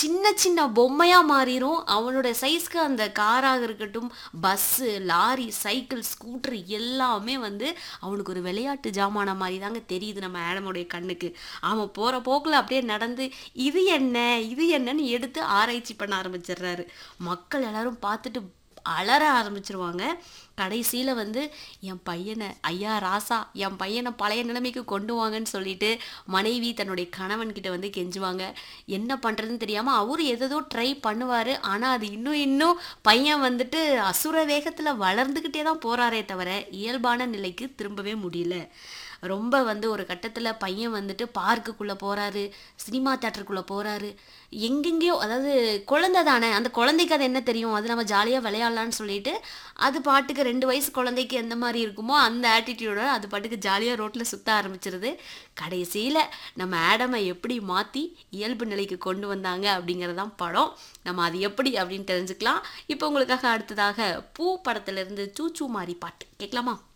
சின்ன சின்ன பொம்மையா மாறிரும் அவனோட சைஸ்க்கு அந்த காராக இருக்கட்டும் பஸ்ஸு லாரி சைக்கிள் ஸ்கூட்டர் எல்லாமே வந்து அவனுக்கு ஒரு விளையாட்டு ஜாமான மாதிரி தாங்க தெரியுது நம்ம ஆடமுடைய கண்ணுக்கு அவன் போற போக்குல அப்படியே நடந்து இது என்ன இது என்னன்னு எடுத்து ஆராய்ச்சி பண்ண ஆரம்பிச்சிடுறாரு மக்கள் எல்லாரும் பார்த்துட்டு அலற ஆரம்பிச்சிருவாங்க கடைசியில் வந்து என் பையனை ஐயா ராசா என் பையனை பழைய நிலைமைக்கு கொண்டு வாங்கன்னு சொல்லிட்டு மனைவி தன்னுடைய கணவன்கிட்ட வந்து கெஞ்சுவாங்க என்ன பண்ணுறதுன்னு தெரியாமல் அவரு எதோ ட்ரை பண்ணுவார் ஆனால் அது இன்னும் இன்னும் பையன் வந்துட்டு அசுர வேகத்தில் வளர்ந்துக்கிட்டே தான் போகிறாரே தவிர இயல்பான நிலைக்கு திரும்பவே முடியல ரொம்ப வந்து ஒரு கட்டத்தில் பையன் வந்துட்டு பார்க்குக்குள்ளே போகிறாரு சினிமா தேட்டருக்குள்ளே போகிறாரு எங்கெங்கேயோ அதாவது குழந்தை தானே அந்த குழந்தைக்கு அது என்ன தெரியும் அது நம்ம ஜாலியாக விளையாடலான்னு சொல்லிட்டு அது பாட்டுக்கு ரெண்டு வயசு குழந்தைக்கு எந்த மாதிரி இருக்குமோ அந்த ஆட்டிடியூடோட அது பாட்டுக்கு ஜாலியாக ரோட்டில் சுற்ற ஆரம்பிச்சிருது கடைசியில் நம்ம ஆடமை எப்படி மாற்றி இயல்பு நிலைக்கு கொண்டு வந்தாங்க அப்படிங்கிறதான் படம் நம்ம அது எப்படி அப்படின்னு தெரிஞ்சுக்கலாம் இப்போ உங்களுக்காக அடுத்ததாக பூ படத்துலேருந்து சூச்சு மாறி பாட்டு கேட்கலாமா